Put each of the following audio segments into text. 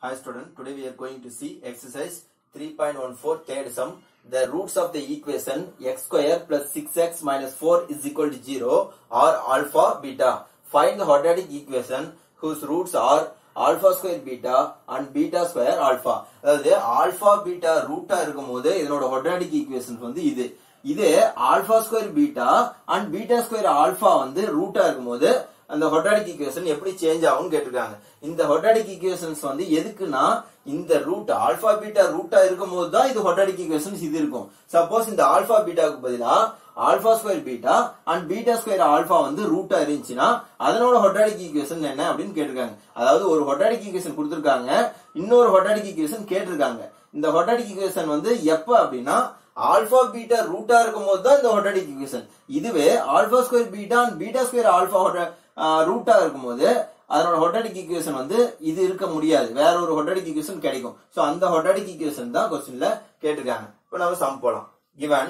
Hi student, today we are going to see exercise 3.14 third sum. The roots of the equation x square plus 6x minus 4 is equal to 0 are alpha beta. Find the quadratic equation whose roots are alpha square beta and beta square alpha. அதாவது alpha beta ரூட்டா இருக்கும்போது இதனோட quadratic equations வந்து இது இது alpha square beta and beta square alpha வந்து ரூட்டா இருக்கும்போது அந்த quadratic equation எப்படி சேஞ்ச் ஆகும்னு கேட்டிருக்காங்க இந்த quadratic equations வந்து எதுக்குன்னா இந்த ரூட் ஆல்பா பீட்டா ரூட்டா இருக்கும்போது தான் இது quadratic equations இது இருக்கும் சப்போஸ் இந்த ஆல்பா பீட்டாக்கு பதிலா alpha square beta and beta square alpha வந்து ரூட்டா இருந்துச்சுன்னா அதனோட quadratic equation என்ன அப்படின்னு கேட்டிருக்காங்க அதாவது ஒரு quadratic equation கொடுத்திருக்காங்க இன்னொரு quadratic equation கேட்டிருக்காங்க இந்த quadratic equation வந்து எப்ப அப்படின்னா ஆல்பா பீட்டா ரூட்டா இருக்கும்போது தான் இந்த quadratic equation இதுவே alpha square beta and beta square alpha ரூட்டா இருக்கும்போது அதனோட quadratic equation வந்து இது இருக்க முடியாது வேற ஒரு quadratic equation கிடைக்கும் சோ அந்த quadratic equation தான் கொஸ்டின்ல கேட்டிருக்காங்க இப்போ நம்ம சம் போலாம் given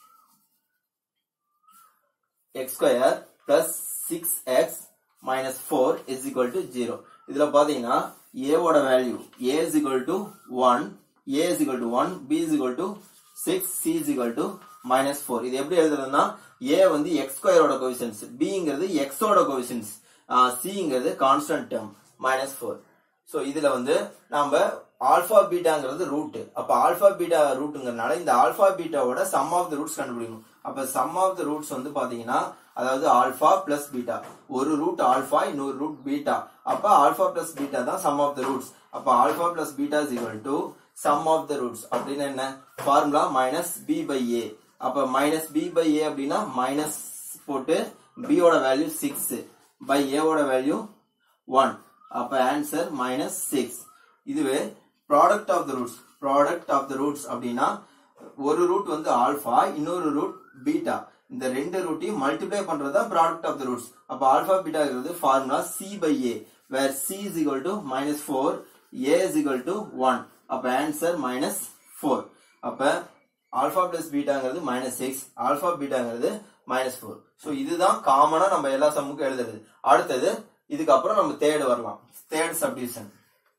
x square plus 6x minus 4 is equal to 0 இதுல பாத்தீங்கன்னா a ஓட value a is equal to 1 a is equal to 1 b is equal to 6 c is equal to minus 4 இது எப்படி எழுதுறதுன்னா a வந்து x square ஓட coefficients b ங்கிறது x ஓட கோஎஃபிஷியன்ட்ஸ் c ங்கிறது கான்ஸ்டன்ட் டேர்ம் minus 4 சோ இதுல வந்து நாம ஆல்பா பீட்டாங்கிறது ரூட் அப்ப ஆல்பா பீட்டா ரூட்டுங்கிறதுனால இந்த ஆல்பா பீட்டாவோட சம் ஆஃப் த ரூட்ஸ் கண்டுபிடிக்கணும் அப்ப சம் ஆஃப் த ரூட்ஸ் வந்து பாத்தீங்கன்னா அதாவது ஆல்பா பிளஸ் பீட்டா ஒரு ரூட் ஆல்பா இன்னொரு ரூட் பீட்டா அப்ப ஆல்பா பிளஸ் பீட்டா தான் சம் ஆஃப் த ரூட்ஸ் அப்ப alpha plus beta is equal to sum of the roots அப்படின்னு என்ன formula minus B by A அப்ப மைனஸ் பி பை ஏ அப்படின்னா minus போட்டு b ஓட வேல்யூ சிக்ஸ் பை a ஓட value one அப்ப ஆன்சர் மைனஸ் சிக்ஸ் இதுவே product of the roots product of the roots அப்படின்னா ஒரு ரூட் வந்து ஆல்பா இன்னொரு ரூட் பீட்டா இந்த ரெண்டு ரூட்டையும் மல்டிப்ளை பண்றது தான் ப்ராடக்ட் ஆஃப் த ரூட்ஸ் அப்ப ஆல்பா பீட்டாங்கிறது formula C by A where C is equal to minus four A is equal to one அப்ப ஆன்சர் மைனஸ் ஃபோர் அப்ப ஆல்பா பிளஸ் பீட்டாங்கிறது மைனஸ் சிக்ஸ் ஆல்பா பீட்டாங்கிறது மைனஸ் ஃபோர் ஸோ இதுதான் காமனா நம்ம எல்லா சம்முக்கும் எழுதுறது அடுத்தது இதுக்கப்புறம் நம்ம தேர்ட் வரலாம் third subdivision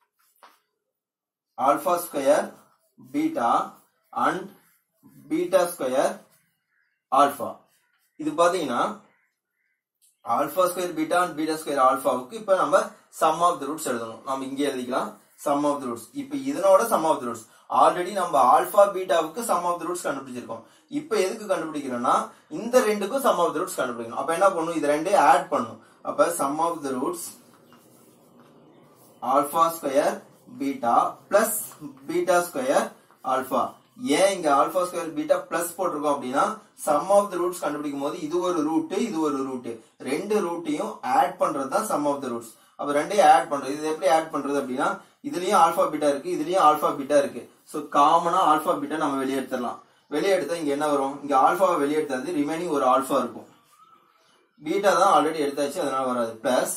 alpha square beta and beta square alpha இது பாத்தீங்கன்னா alpha square beta and beta square ஆல்பாவுக்கு இப்ப நம்ம சம் ஆஃப் த ரூட்ஸ் எழுதணும் நம்ம இங்கே எழுதிக்கலாம் சம் ஆஃப் த ரூட்ஸ் இப்ப இதனோட sum of the roots already நம்ம ஆல்பா பீட்டாவுக்கு சம் ஆஃப் த ரூட்ஸ் கண்டுபிடிச்சிருக்கோம் இப்ப எதுக்கு கண்டுபிடிக்கிறோம்னா இந்த ரெண்டுக்கும் சம் ஆஃப் த ரூட்ஸ் கண்டுபிடிக்கணும் அப்ப என்ன பண்ணும் இது ரெண்டே ஆட் பண்ணும் அப்ப sum of the roots alpha square beta plus beta square alpha ஏன் இங்க ஆல்பா ஸ்கொயர் பீட்டா பிளஸ் போட்டிருக்கோம் அப்படின்னா சம் ஆஃப் த ரூட்ஸ் கண்டுபிடிக்கும் போது இது ஒரு ரூட் இது ஒரு ரூட் ரெண்டு ரூட்டையும் ஆட் பண்றது தான் சம் ஆஃப் த ரூட்ஸ் அப்ப ரெண்டையும் ஆட் பண்றது இது எப்படி ஆட் பண்றது அப்படின்னா இதுலயும் ஆல்பா பீட்டா இருக்கு இதுலயும் ஆல்பா பீட்டா இருக்கு சோ காமனா ஆல்பா பீட்டா நம்ம வெளியே எடுத்துடலாம் வெளியே எடுத்தா இங்க என்ன வரும் இங்க ஆல்பாவை வெளியே எடுத்தாது ரிமைனிங் ஒரு ஆல்பா இருக்கும் பீட்டா தான் ஆல்ரெடி எடுத்தாச்சு அதனால வராது பிளஸ்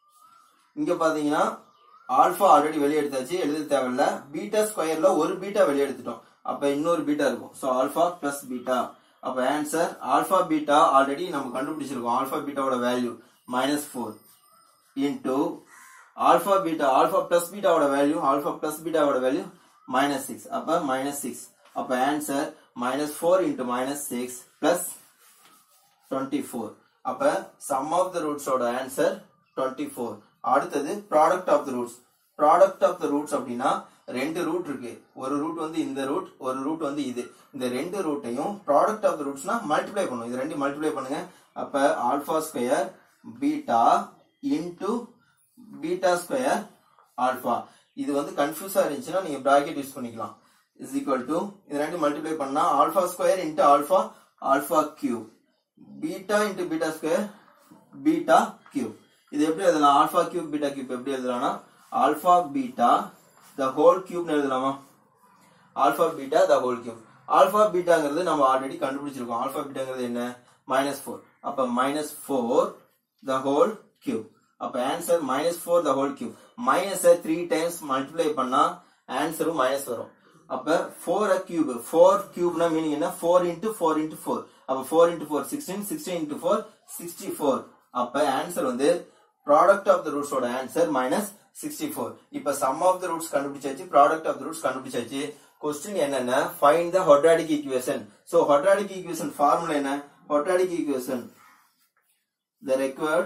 இங்க பாத்தீங்கன்னா ஆல்பா ஆல்ரெடி வெளியே எடுத்தாச்சு எழுத தேவையில்ல பீட்டா ஸ்கொயர்ல ஒரு பீட்டா வெளியே எடுத்துட்டோம் அப்ப இன்னொரு பீட்டா இருக்கும் சோ ஆல்பா பிளஸ் பீட்டா அப்ப ஆன்சர் ஆல்பா பீட்டா ஆல்ரெடி நம்ம கண்டுபிடிச்சிருக்கோம் ஆல்பா பீட்டாவோட value minus four into alpha beta alpha plus பீட்டாவோட வேல்யூ ஆல்பா பிளஸ் பீட்டாவோட வேல்யூ மைனஸ் சிக்ஸ் அப்ப மைனஸ் சிக்ஸ் அப்ப answer minus four into minus six plus twenty four அப்ப sum of the ரூட்ஸோட answer twenty four அடுத்தது product of the roots product of the roots அப்படின்னா ரெண்டு root இருக்கு ஒரு ரூட் வந்து இந்த ரூட் ஒரு ரூட் வந்து இது இந்த ரெண்டு ரூட்டையும் ப்ராடக்ட் ஆஃப் த ரூட்ஸ்னா மல்டிப்ளை பண்ணும் இது ரெண்டு மல்டிப்ளை பண்ணுங்க அப்ப alpha square beta into beta square alpha இது வந்து கன்ஃபியூஸா இருந்துச்சுன்னா நீங்க பிராக்கெட் யூஸ் பண்ணிக்கலாம் இஸ் ஈக்குவல் டு இது ரெண்டு மல்டிப்ளை பண்ணா alpha square into alpha alpha cube beta into beta square beta cube இது எப்படி எழுதலாம் ஆல்பா கியூப் பீட்டா கியூப் எப்படி எழுதலாம்னா alpha beta the whole cube எழுதலாமா alpha beta the whole cube alpha பீட்டாங்கிறது நம்ம ஆல்ரெடி கண்டுபிடிச்சிருக்கோம் ஆல்பா பீட்டாங்கிறது என்ன மைனஸ் ஃபோர் அப்ப minus four the whole cube அப்ப answer minus four the whole cube minus three times multiply பண்ணா ஆன்சரும் மைனஸ் வரும் அப்ப ஃபோர் கியூப் ஃபோர் கியூப்னா மீனிங் என்ன four into four into four அப்ப four into four sixteen sixteen into four sixty four அப்ப answer வந்து ப்ராடக்ட் ஆஃப் த ரூட்ஸோட ஆன்சர் மைனஸ் சிக்ஸ்டி ஃபோர் இப்ப சம் ஆஃப் த ரூட்ஸ் கண்டுபிடிச்சாச்சு ப்ராடக்ட் ஆஃப் த ரூட்ஸ் கண்டுபிடிச்சாச்சு question என்னன்னா find the quadratic equation so quadratic equation formula என்ன quadratic equation the required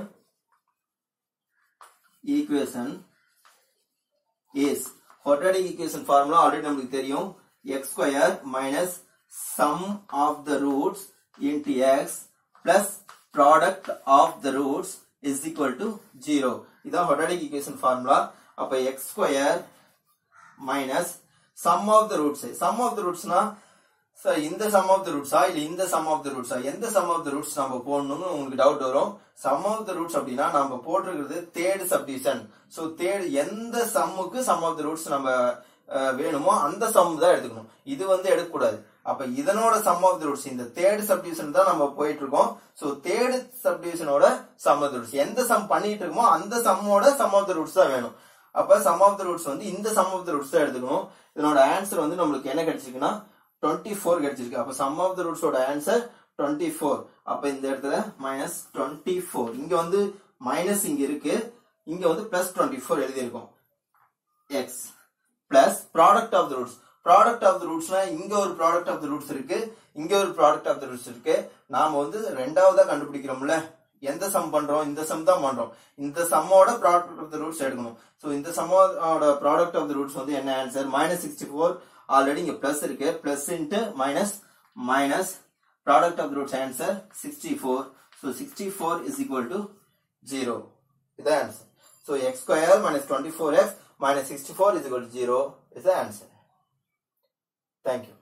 equation is quadratic equation formula already நமக்கு தெரியும் x square minus sum of the roots into x plus product of the roots is equal to 0 இதான் quadratic equation formula அப்ப x square minus sum of the roots sum of the rootsனா sir இந்த sum of the ரூட்ஸா இல்ல இந்த sum of the ரூட்ஸா எந்த some of the roots நம்ம போடணும்னு உங்களுக்கு டவுட் வரும் சம் ஆஃப் த ரூட்ஸ் அப்படின்னா நம்ம போட்டிருக்கிறது தேர்ட் சப்டிவிஷன் சோ தேர்ட் எந்த சம்முக்கு சம் ஆஃப் த ரூட்ஸ் நம்ம அஹ், வேணுமோ அந்த சம் தான் எடுத்துக்கணும் இது வந்து எடுக்கக்கூடாது அப்ப இதனோட சம் ஆஃப் த ரூட்ஸ் இந்த தேர்ட் சப்டிவிஷன் தான் நம்ம போயிட்டு இருக்கோம் சோ தேர்ட் சப்டிவிஷனோட சம் ஆஃப் த ரூட்ஸ் எந்த சம் பண்ணிட்டு இருக்கோமோ அந்த சம்மோட சம் ஆஃப் த ரூட்ஸ் தான் வேணும் அப்ப சம் ஆஃப் த ரூட்ஸ் வந்து இந்த சம் ஆஃப் த ரூட்ஸ் தான் எடுத்துக்கணும் இதனோட ஆன்சர் வந்து நம்மளுக்கு என்ன கிடைச்சிருக்குன்னா டுவெண்ட்டி ஃபோர் கிடைச்சிருக்கு அப்ப சம் ஆஃப் த ரூட்ஸோட ஆன்சர் டுவெண்ட்டி ஃபோர் அப்ப இந்த இடத்துல மைனஸ் டுவெண்ட்டி ஃபோர் இங்க வந்து மைனஸ் இங்க இருக்கு இங்க வந்து பிளஸ் டுவெண்ட்டி ஃபோர் எழுதியிருக்கோம் X plus product of the roots product of the ரூட்ஸ்னா இங்க ஒரு ப்ராடக்ட் ஆஃப் த ரூட்ஸ் இருக்கு இங்க ஒரு ப்ராடக்ட் ஆஃப் த ரூட்ஸ் இருக்கு நாம வந்து ரெண்டாவதா கண்டுபிடிக்கிறோம்ல எந்த சம் பண்றோம் இந்த சம் தான் பண்றோம் இந்த சம்மோட ப்ராடக்ட் ஆஃப் த ரூட்ஸ் எடுக்கணும் ஸோ இந்த சம்மோட ப்ராடக்ட் ஆஃப் த ரூட்ஸ் வந்து என்ன answer minus sixty four already இங்க பிளஸ் இருக்கு plus into minus minus product of the roots answer sixty four so sixty four is equal to zero இதான் answer so x square minus twenty four x minus 64 is equal to 0 is the answer. Thank you.